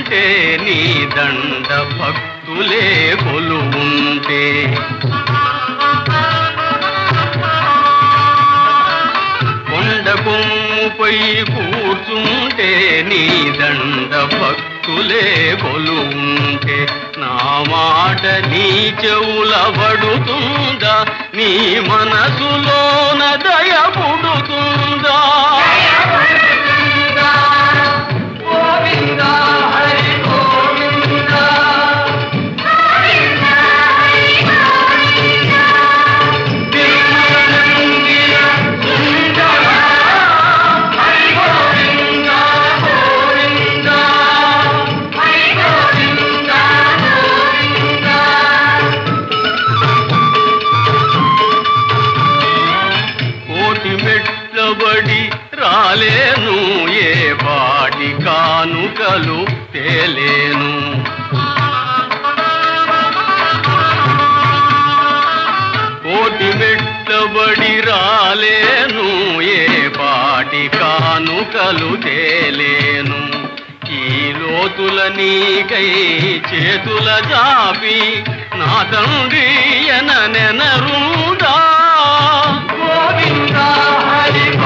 ఉంటే నీ దండ భక్తులే కొలువుంటే కొండ కొమ్ముపై కూర్చుంటే నీ దండ భక్తులే కొలువుంటే నా మాట నీ చెవుల పడుతుందా నీ మనసులోన దయ పుడుతుందా గోవిందా హరి గోవిందా తిరుమలంగిన సుందరా హరి గోవిందా గోవిందా హరి గోవిందా గోవిందా కోటి మెట్లబడి రాలేను ఏ పాటి కానుకలు తేలేను కోటి మెట్లబడి రాలేను ఏ పాటి కానుకలు తేలేను ఈ లోతుల నీకై చేతుల జాపి నా తండ్రి ఎన నెనరుదా గోవిందా హరి